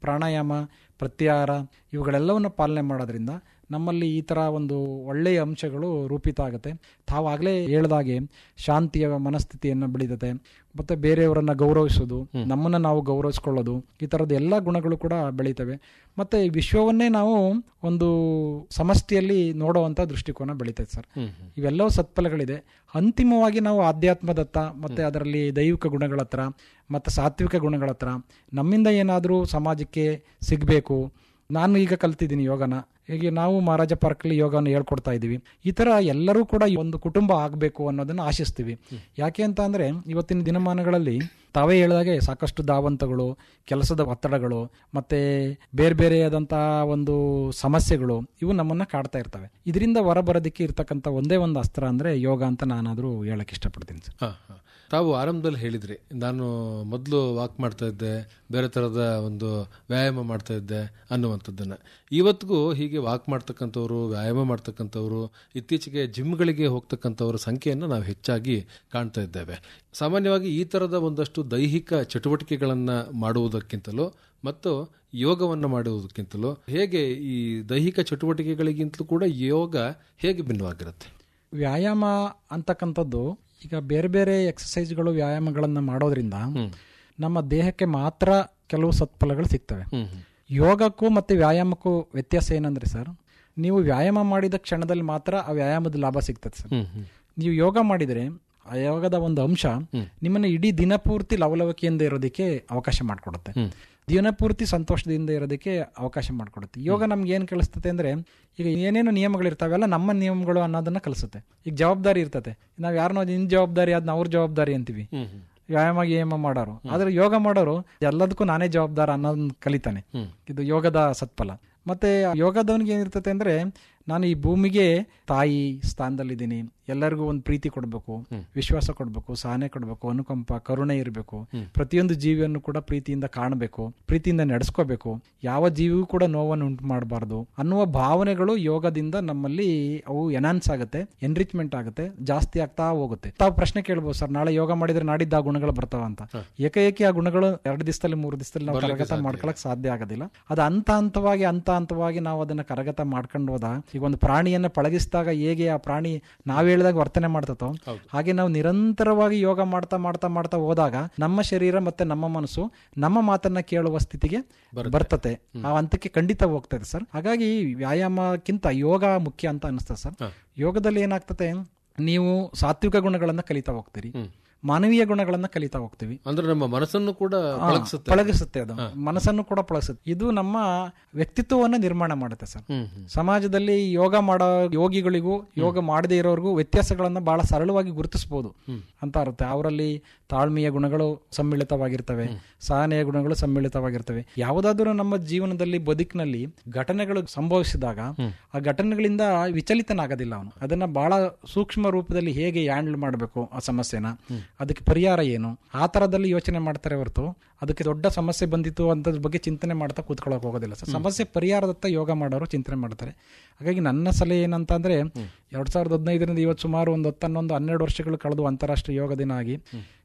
ಪ್ರಾಣಾಯಾಮ ಪ್ರತ್ಯಾಹಾರ ಇವುಗಳೆಲ್ಲವನ್ನು ಪಾಲನೆ ಮಾಡೋದ್ರಿಂದ ನಮ್ಮಲ್ಲಿ ಈ ಥರ ಒಂದು ಒಳ್ಳೆಯ ಅಂಶಗಳು ರೂಪಿತ ಆಗುತ್ತೆ ತಾವಾಗಲೇ ಹೇಳ್ದಾಗೆ ಶಾಂತಿಯ ಮನಸ್ಥಿತಿಯನ್ನು ಬೆಳೀತದೆ ಮತ್ತು ಬೇರೆಯವರನ್ನು ಗೌರವಿಸೋದು ನಮ್ಮನ್ನು ನಾವು ಗೌರವಿಸ್ಕೊಳ್ಳೋದು ಈ ಥರದ ಎಲ್ಲ ಗುಣಗಳು ಕೂಡ ಬೆಳೀತವೆ ಮತ್ತು ವಿಶ್ವವನ್ನೇ ನಾವು ಒಂದು ಸಮಷ್ಟಿಯಲ್ಲಿ ನೋಡುವಂಥ ದೃಷ್ಟಿಕೋನ ಬೆಳೀತದೆ ಸರ್ ಇವೆಲ್ಲವೂ ಸತ್ಫಲಗಳಿದೆ ಅಂತಿಮವಾಗಿ ನಾವು ಆಧ್ಯಾತ್ಮದತ್ತ ಮತ್ತು ಅದರಲ್ಲಿ ದೈವಿಕ ಗುಣಗಳ ಹತ್ರ ಮತ್ತು ಸಾತ್ವಿಕ ಗುಣಗಳ ಹತ್ರ ನಮ್ಮಿಂದ ಏನಾದರೂ ಸಮಾಜಕ್ಕೆ ಸಿಗಬೇಕು ನಾನು ಈಗ ಕಲ್ತಿದ್ದೀನಿ ಯೋಗನ ಹೀಗೆ ನಾವು ಮಹಾರಾಜ ಪಾರ್ಕಲ್ಲಿ ಯೋಗನ ಹೇಳ್ಕೊಡ್ತಾ ಇದ್ದೀವಿ ಈ ಥರ ಎಲ್ಲರೂ ಕೂಡ ಈ ಒಂದು ಕುಟುಂಬ ಆಗಬೇಕು ಅನ್ನೋದನ್ನು ಆಶಿಸ್ತೀವಿ ಯಾಕೆ ಅಂತ ಅಂದರೆ ಇವತ್ತಿನ ದಿನಮಾನಗಳಲ್ಲಿ ತಾವೇ ಹೇಳಿದಾಗೆ ಸಾಕಷ್ಟು ಧಾವಂತಗಳು ಕೆಲಸದ ಒತ್ತಡಗಳು ಮತ್ತು ಬೇರೆ ಬೇರೆಯಾದಂತಹ ಒಂದು ಸಮಸ್ಯೆಗಳು ಇವು ನಮ್ಮನ್ನು ಕಾಡ್ತಾ ಇರ್ತವೆ ಇದರಿಂದ ಹೊರಬರೋದಕ್ಕೆ ಇರ್ತಕ್ಕಂಥ ಒಂದೇ ಒಂದು ಅಸ್ತ್ರ ಅಂದರೆ ಯೋಗ ಅಂತ ನಾನಾದರೂ ಹೇಳಕ್ಕೆ ಇಷ್ಟಪಡ್ತೀನಿ ಸರ್ ಹಾ, ಹಾ. ತಾವು ಆರಂಭದಲ್ಲಿ ಹೇಳಿದ್ರಿ ನಾನು ಮೊದಲು ವಾಕ್ ಮಾಡ್ತಾ ಇದ್ದೆ ಬೇರೆ ಥರದ ಒಂದು ವ್ಯಾಯಾಮ ಮಾಡ್ತಾ ಇದ್ದೆ ಅನ್ನುವಂಥದ್ದನ್ನು ಇವತ್ತಿಗೂ ಹೀಗೆ ವಾಕ್ ಮಾಡ್ತಕ್ಕಂಥವ್ರು ವ್ಯಾಯಾಮ ಮಾಡ್ತಕ್ಕಂಥವ್ರು ಇತ್ತೀಚೆಗೆ ಜಿಮ್ಗಳಿಗೆ ಹೋಗ್ತಕ್ಕಂಥವ್ರ ಸಂಖ್ಯೆಯನ್ನು ನಾವು ಹೆಚ್ಚಾಗಿ ಕಾಣ್ತಾ ಇದ್ದೇವೆ ಸಾಮಾನ್ಯವಾಗಿ ಈ ಥರದ ಒಂದಷ್ಟು ದೈಹಿಕ ಚಟುವಟಿಕೆಗಳನ್ನು ಮಾಡುವುದಕ್ಕಿಂತಲೂ ಮತ್ತು ಯೋಗವನ್ನು ಮಾಡುವುದಕ್ಕಿಂತಲೂ ಹೇಗೆ ಈ ದೈಹಿಕ ಚಟುವಟಿಕೆಗಳಿಗಿಂತಲೂ ಕೂಡ ಯೋಗ ಹೇಗೆ ಭಿನ್ನವಾಗಿರುತ್ತೆ ವ್ಯಾಯಾಮ ಅಂತಕ್ಕಂಥದ್ದು ಈಗ ಬೇರೆ ಬೇರೆ ಎಕ್ಸಸೈಸ್ಗಳು ವ್ಯಾಯಾಮಗಳನ್ನು ಮಾಡೋದ್ರಿಂದ ನಮ್ಮ ದೇಹಕ್ಕೆ ಮಾತ್ರ ಕೆಲವು ಸತ್ಫಲಗಳು ಸಿಗ್ತವೆ ಯೋಗಕ್ಕೂ ಮತ್ತು ವ್ಯಾಯಾಮಕ್ಕೂ ವ್ಯತ್ಯಾಸ ಏನಂದ್ರೆ ಸರ್ ನೀವು ವ್ಯಾಯಾಮ ಮಾಡಿದ ಕ್ಷಣದಲ್ಲಿ ಮಾತ್ರ ಆ ವ್ಯಾಯಾಮದ ಲಾಭ ಸಿಗ್ತದೆ ಸರ್ ನೀವು ಯೋಗ ಮಾಡಿದರೆ ಆ ಯೋಗದ ಒಂದು ಅಂಶ ನಿಮ್ಮನ್ನ ಇಡೀ ದಿನಪೂರ್ತಿ ಲವಲವಿಕೆಯಿಂದ ಇರೋದಕ್ಕೆ ಅವಕಾಶ ಮಾಡಿಕೊಡುತ್ತೆ ದಿನಪೂರ್ತಿ ಸಂತೋಷದಿಂದ ಇರೋದಕ್ಕೆ ಅವಕಾಶ ಮಾಡಿಕೊಡುತ್ತೆ ಯೋಗ ನಮ್ಗೆ ಏನು ಕಲಿಸ್ತದೆ ಅಂದ್ರೆ ಈಗ ಏನೇನು ನಿಯಮಗಳಿರ್ತಾವೆಲ್ಲ ನಮ್ಮ ನಿಯಮಗಳು ಅನ್ನೋದನ್ನ ಕಲಿಸುತ್ತೆ ಈಗ ಜವಾಬ್ದಾರಿ ಇರ್ತದೆ ನಾವು ಯಾರನ್ನೋ ನಿನ್ ಜವಾಬ್ದಾರಿ ಅದನ್ನ ಅವ್ರ ಜವಾಬ್ದಾರಿ ಅಂತೀವಿ ವ್ಯಾಯಾಮ ಗೇಮ ಮಾಡೋರು ಆದ್ರೆ ಯೋಗ ಮಾಡೋರು ಎಲ್ಲದಕ್ಕೂ ನಾನೇ ಜವಾಬ್ದಾರ ಅನ್ನೋದನ್ನ ಕಲಿತಾನೆ ಇದು ಯೋಗದ ಸತ್ಫಲ ಮತ್ತೆ ಯೋಗದವನಿಗೆ ಏನಿರ್ತದೆ ಅಂದ್ರೆ ನಾನು ಈ ಭೂಮಿಗೆ ತಾಯಿ ಸ್ಥಾನದಲ್ಲಿದ್ದೀನಿ ಎಲ್ಲರಿಗೂ ಒಂದು ಪ್ರೀತಿ ಕೊಡಬೇಕು ವಿಶ್ವಾಸ ಕೊಡಬೇಕು ಸಹನೆ ಕೊಡಬೇಕು ಅನುಕಂಪ ಕರುಣೆ ಇರಬೇಕು ಪ್ರತಿಯೊಂದು ಜೀವಿಯನ್ನು ಕೂಡ ಪ್ರೀತಿಯಿಂದ ಕಾಣಬೇಕು ಪ್ರೀತಿಯಿಂದ ನಡೆಸ್ಕೋಬೇಕು ಯಾವ ಜೀವಿಗೂ ಕೂಡ ನೋವನ್ನು ಉಂಟು ಮಾಡಬಾರ್ದು ಅನ್ನುವ ಭಾವನೆಗಳು ಯೋಗದಿಂದ ನಮ್ಮಲ್ಲಿ ಅವು ಎನಾನ್ಸ್ ಆಗುತ್ತೆ ಎನ್ರಿಚ್ಮೆಂಟ್ ಆಗುತ್ತೆ ಜಾಸ್ತಿ ಆಗ್ತಾ ಹೋಗುತ್ತೆ ತಾವು ಪ್ರಶ್ನೆ ಕೇಳ್ಬೋದು ಸರ್ ನಾಳೆ ಯೋಗ ಮಾಡಿದ್ರೆ ನಾಡಿದ್ದು ಆ ಗುಣಗಳು ಬರ್ತಾವ ಅಂತ ಏಕಏಕಿ ಆ ಗುಣಗಳು ಎರಡು ದಿವಸದಲ್ಲಿ ಮೂರು ದಿವಸದಲ್ಲಿ ನಾವು ಕರಗತ ಮಾಡ್ಕೊಳಕ್ ಸಾಧ್ಯ ಆಗೋದಿಲ್ಲ ಅದು ಹಂತ ಹಂತವಾಗಿ ಹಂತ ಹಂತವಾಗಿ ನಾವು ಅದನ್ನ ಕರಗತ ಮಾಡ್ಕೊಂಡು ಹೋದ ಈಗ ಒಂದು ಪ್ರಾಣಿಯನ್ನ ಪಳಗಿಸಿದಾಗ ಹೇಗೆ ಆ ಪ್ರಾಣಿ ನಾವ್ ಹೇಳಿದಾಗ ವರ್ತನೆ ಮಾಡ್ತತೋ ಹಾಗೆ ನಾವು ನಿರಂತರವಾಗಿ ಯೋಗ ಮಾಡ್ತಾ ಮಾಡ್ತಾ ಮಾಡ್ತಾ ಹೋದಾಗ ನಮ್ಮ ಶರೀರ ಮತ್ತೆ ನಮ್ಮ ಮನಸ್ಸು ನಮ್ಮ ಮಾತನ್ನ ಕೇಳುವ ಸ್ಥಿತಿಗೆ ಬರ್ತತೆ ಆ ಹಂತಕ್ಕೆ ಖಂಡಿತ ಹೋಗ್ತದೆ ಸರ್ ಹಾಗಾಗಿ ವ್ಯಾಯಾಮಕ್ಕಿಂತ ಯೋಗ ಮುಖ್ಯ ಅಂತ ಅನಿಸ್ತದೆ ಸರ್ ಯೋಗದಲ್ಲಿ ಏನಾಗ್ತದೆ ನೀವು ಸಾತ್ವಿಕ ಗುಣಗಳನ್ನ ಕಲಿತಾ ಹೋಗ್ತೀರಿ ಮಾನವೀಯ ಗುಣಗಳನ್ನ ಕಲಿತಾ ಹೋಗ್ತೀವಿ ಅಂದ್ರೆ ನಮ್ಮ ಮನಸ್ಸನ್ನು ಕೂಡ ಆ, ಪಳಗಿಸುತ್ತೆ ಪಳಗಿಸುತ್ತೆ ಅದು ಮನಸ್ಸನ್ನು ಕೂಡ ಪಳಗಿಸುತ್ತೆ ಇದು ನಮ್ಮ ವ್ಯಕ್ತಿತ್ವವನ್ನು ನಿರ್ಮಾಣ ಮಾಡುತ್ತೆ ಸರ್ ಸಮಾಜದಲ್ಲಿ ಯೋಗ ಮಾಡೋ ಯೋಗಿಗಳಿಗೂ ಯೋಗ ಮಾಡದೇ ಇರೋರಿಗೂ ವ್ಯತ್ಯಾಸಗಳನ್ನ ಬಹಳ ಸರಳವಾಗಿ ಗುರುತಿಸಬಹುದು ಅಂತ ಇರುತ್ತೆ ಅವರಲ್ಲಿ ತಾಳ್ಮೆಯ ಗುಣಗಳು ಸಮ್ಮಿಳಿತವಾಗಿರ್ತವೆ ಸಹನೆಯ ಗುಣಗಳು ಸಮ್ಮಿಳಿತವಾಗಿರ್ತವೆ ಯಾವುದಾದ್ರೂ ನಮ್ಮ ಜೀವನದಲ್ಲಿ ಬದುಕಿನಲ್ಲಿ ಘಟನೆಗಳು ಸಂಭವಿಸಿದಾಗ ಆ ಘಟನೆಗಳಿಂದ ವಿಚಲಿತನಾಗೋದಿಲ್ಲ ಅವನು ಅದನ್ನ ಬಹಳ ಸೂಕ್ಷ್ಮ ರೂಪದಲ್ಲಿ ಹೇಗೆ ಹ್ಯಾಂಡಲ್ ಮಾಡಬೇಕು ಆ ಸಮಸ್ಯೆನ ಅದಕ್ಕೆ ಪರಿಹಾರ ಏನು ಆ ತರದಲ್ಲಿ ಯೋಚನೆ ಮಾಡ್ತಾರೆ ಹೊರತು ಅದಕ್ಕೆ ದೊಡ್ಡ ಸಮಸ್ಯೆ ಬಂದಿತ್ತು ಅಂತದ್ರ ಬಗ್ಗೆ ಚಿಂತನೆ ಮಾಡ್ತಾ ಕೂತ್ಕೊಳ್ಳೋಕೆ ಹೋಗೋದಿಲ್ಲ ಸರ್ ಸಮಸ್ಯೆ ಪರಿಹಾರದತ್ತ ಯೋಗ ಮಾಡೋರು ಚಿಂತನೆ ಮಾಡ್ತಾರೆ ಹಾಗಾಗಿ ನನ್ನ ಸಲಹೆ ಏನಂತ ಅಂದ್ರೆ ಎರಡ್ ಸಾವಿರದ ಹದಿನೈದರಿಂದ ಇವತ್ತು ಸುಮಾರು ಒಂದು ಹತ್ತನ್ನೊಂದು ಹನ್ನೆರಡು ವರ್ಷಗಳು ಕಳೆದು ಅಂತಾರಾಷ್ಟ್ರೀಯ ಯೋಗ ದಿನ ಆಗಿ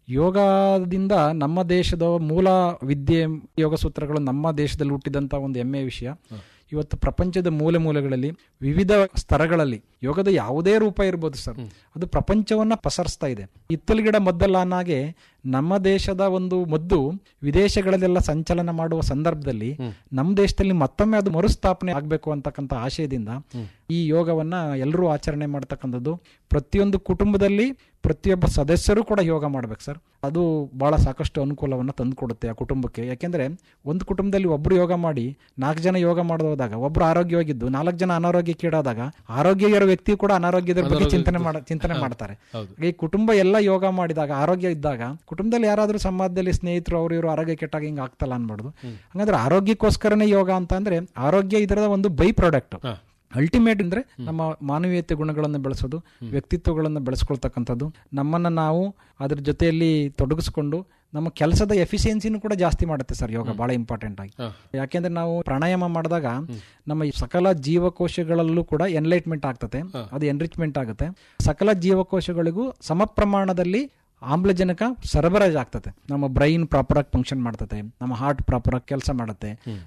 ಯೋಗದಿಂದ ನಮ್ಮ ದೇಶದ ಮೂಲ ವಿದ್ಯೆ ಯೋಗ ಸೂತ್ರಗಳು ನಮ್ಮ ದೇಶದಲ್ಲಿ ಹುಟ್ಟಿದಂತ ಒಂದು ಹೆಮ್ಮೆಯ ವಿಷಯ ಇವತ್ತು ಪ್ರಪಂಚದ ಮೂಲೆ ಮೂಲೆಗಳಲ್ಲಿ ವಿವಿಧ ಸ್ತರಗಳಲ್ಲಿ ಯೋಗದ ಯಾವುದೇ ರೂಪ ಇರ್ಬೋದು ಸರ್ ಅದು ಪ್ರಪಂಚವನ್ನ ಪಸರಿಸ್ತಾ ಇದೆ ಇತ್ತಲು ಗಿಡ ಮದ್ದಲ್ಲ ಅನ್ನಾಗೆ ನಮ್ಮ ದೇಶದ ಒಂದು ಮದ್ದು ವಿದೇಶಗಳಲ್ಲೆಲ್ಲ ಸಂಚಲನ ಮಾಡುವ ಸಂದರ್ಭದಲ್ಲಿ ನಮ್ಮ ದೇಶದಲ್ಲಿ ಮತ್ತೊಮ್ಮೆ ಅದು ಮರುಸ್ಥಾಪನೆ ಆಗಬೇಕು ಅಂತಕ್ಕಂಥ ಆಶಯದಿಂದ ಈ ಯೋಗವನ್ನ ಎಲ್ಲರೂ ಆಚರಣೆ ಮಾಡ್ತಕ್ಕಂಥದ್ದು ಪ್ರತಿಯೊಂದು ಕುಟುಂಬದಲ್ಲಿ ಪ್ರತಿಯೊಬ್ಬ ಸದಸ್ಯರು ಕೂಡ ಯೋಗ ಮಾಡ್ಬೇಕು ಸರ್ ಅದು ಬಹಳ ಸಾಕಷ್ಟು ಅನುಕೂಲವನ್ನು ತಂದುಕೊಡುತ್ತೆ ಆ ಕುಟುಂಬಕ್ಕೆ ಯಾಕೆಂದ್ರೆ ಒಂದು ಕುಟುಂಬದಲ್ಲಿ ಒಬ್ರು ಯೋಗ ಮಾಡಿ ನಾಲ್ಕು ಜನ ಯೋಗ ಮಾಡೋದು ಹೋದಾಗ ಒಬ್ರು ಆರೋಗ್ಯವಾಗಿದ್ದು ನಾಲ್ಕು ಜನ ಅನಾರೋಗ್ಯಕ್ಕೀಡಾದಾಗ ಆರೋಗ್ಯ ಇರೋ ವ್ಯಕ್ತಿ ಕೂಡ ಅನಾರೋಗ್ಯದ ಬಗ್ಗೆ ಚಿಂತನೆ ಮಾಡ ಚಿಂತನೆ ಮಾಡ್ತಾರೆ ಈ ಕುಟುಂಬ ಎಲ್ಲ ಯೋಗ ಮಾಡಿದಾಗ ಆರೋಗ್ಯ ಇದ್ದಾಗ ಕುಟುಂಬದಲ್ಲಿ ಯಾರಾದ್ರೂ ಸಮಾಜದಲ್ಲಿ ಸ್ನೇಹಿತರು ಅವ್ರು ಇವರು ಆರೋಗ್ಯ ಕೆಟ್ಟಾಗ ಹಿಂಗೆ ಆಗ್ತಲ್ಲ ಅನ್ಬಾರ್ದು ಹಂಗಂದ್ರೆ ಆರೋಗ್ಯಕ್ಕೋಸ್ಕರನೇ ಯೋಗ ಅಂತ ಅಂದ್ರೆ ಆರೋಗ್ಯ ಇದರದ ಒಂದು ಬೈ ಪ್ರಾಡಕ್ಟ್ ಅಲ್ಟಿಮೇಟ್ ಅಂದ್ರೆ ನಮ್ಮ ಮಾನವೀಯತೆ ಗುಣಗಳನ್ನು ಬೆಳೆಸೋದು ವ್ಯಕ್ತಿತ್ವಗಳನ್ನು ಬೆಳೆಸ್ಕೊಳ್ತಕ್ಕಂಥದ್ದು ನಮ್ಮನ್ನ ನಾವು ಅದ್ರ ಜೊತೆಯಲ್ಲಿ ತೊಡಗಿಸ್ಕೊಂಡು ನಮ್ಮ ಕೆಲಸದ ಎಫಿಷಿಯನ್ಸಿನೂ ಕೂಡ ಜಾಸ್ತಿ ಮಾಡುತ್ತೆ ಸರ್ ಯೋಗ ಬಹಳ ಇಂಪಾರ್ಟೆಂಟ್ ಆಗಿ ಯಾಕೆಂದ್ರೆ ನಾವು ಪ್ರಾಣಾಯಾಮ ಮಾಡಿದಾಗ ನಮ್ಮ ಈ ಸಕಲ ಜೀವಕೋಶಗಳಲ್ಲೂ ಕೂಡ ಎನ್ಲೈಟ್ಮೆಂಟ್ ಆಗ್ತದೆ ಅದು ಎನ್ರಿಚ್ಮೆಂಟ್ ಆಗುತ್ತೆ ಸಕಲ ಜೀವಕೋಶಗಳಿಗೂ ಸಮ ಪ್ರಮಾಣದಲ್ಲಿ ಆಮ್ಲಜನಕ ಸರಬರಾಜು ಆಗ್ತದೆ ನಮ್ಮ ಬ್ರೈನ್ ಪ್ರಾಪರ್ ಆಗಿ ಫಂಕ್ಷನ್ ಮಾಡ್ತದೆ ನಮ್ಮ ಹಾರ್ಟ್ ಪ್ರಾಪರ್ ಆಗಿ ಕೆಲಸ ಮಾಡುತ್ತೆ